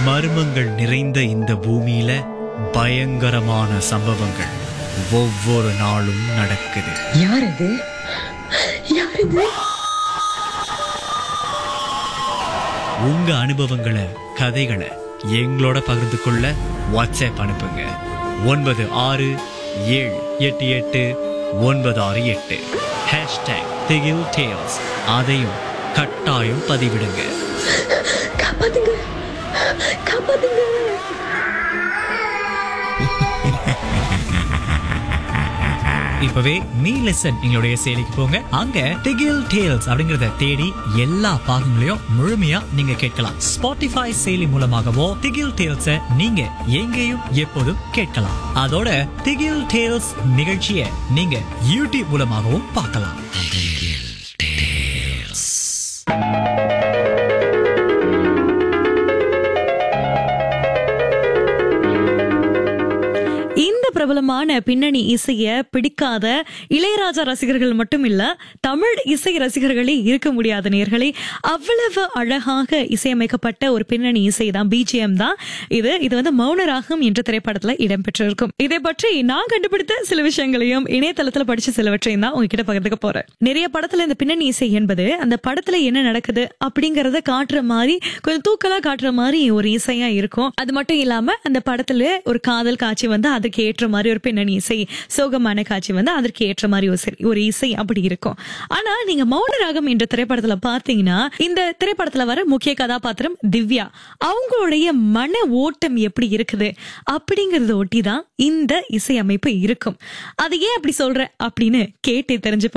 மர்மங்கள் நிறைந்த இந்த பூமியில பயங்கரமான சம்பவங்கள் ஒவ்வொரு நாளும் நடக்குது யார் அது யார் இது உங்க அனுபவங்களை கதைகளை எங்களோட பகிர்ந்து கொள்ள வாட்ஸ்அப் அனுப்புங்க ஒன்பது ஆறு ஏழு எட்டு எட்டு ஒன்பது ஆறு எட்டு ஹேஷ்டேக் திகில் டேல்ஸ் அதையும் கட்டாயம் பதிவிடுங்க காப்பாத்துங்க காப்பாத்துங்க இப்பவே மீ லெசன் எங்களுடைய செயலிக்கு போங்க அங்க திகில் டேல்ஸ் அப்படிங்கறத தேடி எல்லா பாகங்களையும் முழுமையா நீங்க கேட்கலாம் ஸ்பாட்டிஃபை செயலி மூலமாகவோ திகில் டேல்ஸ நீங்க எங்கேயும் எப்போதும் கேட்கலாம் அதோட திகில் டேல்ஸ் நிகழ்ச்சியை நீங்க யூடியூப் மூலமாகவும் பார்க்கலாம் இந்த பிரபலமான பின்னணி இசைய பிடிக்காத இளையராஜா ரசிகர்கள் மட்டும் இல்ல தமிழ் இசை ரசிகர்களே இருக்க முடியாத நேர்களே அவ்வளவு அழகாக இசையமைக்கப்பட்ட ஒரு பின்னணி இசை தான் பிஜிஎம் தான் இது இது வந்து மௌனராகம் என்ற திரைப்படத்துல இடம்பெற்றிருக்கும் இதை பற்றி நான் கண்டுபிடித்த சில விஷயங்களையும் இணையதளத்துல படிச்ச சிலவற்றையும் தான் உங்ககிட்ட பகிர்ந்துக்க போறேன் நிறைய படத்துல இந்த பின்னணி இசை என்பது அந்த படத்துல என்ன நடக்குது அப்படிங்கறத காட்டுற மாதிரி கொஞ்சம் தூக்கலா காட்டுற மாதிரி ஒரு இசையா இருக்கும் அது மட்டும் இல்லாம அந்த படத்துல ஒரு காதல் காட்சி வந்து அதற்கு ஏற்ற மாதிரி ஒரு பின்னணி இசை சோகமான காட்சி வந்து அதற்கு ஏற்ற மாதிரி ஒரு இசை- ஒரு இசை அப்படி இருக்கும் ஆனா நீங்க மௌனராகம் என்ற திரைப்படத்துல பாத்தீங்கன்னா இந்த திரைப்படத்துல வர முக்கிய கதாபாத்திரம் திவ்யா அவங்களுடைய மன ஓட்டம் எப்படி இருக்குது அப்படிங்கறத ஒட்டி தான் இந்த இசை அமைப்பு இருக்கும் அது ஏன் அப்படி சொல்ற அப்படின்னு கேட்டு தெரிஞ்சு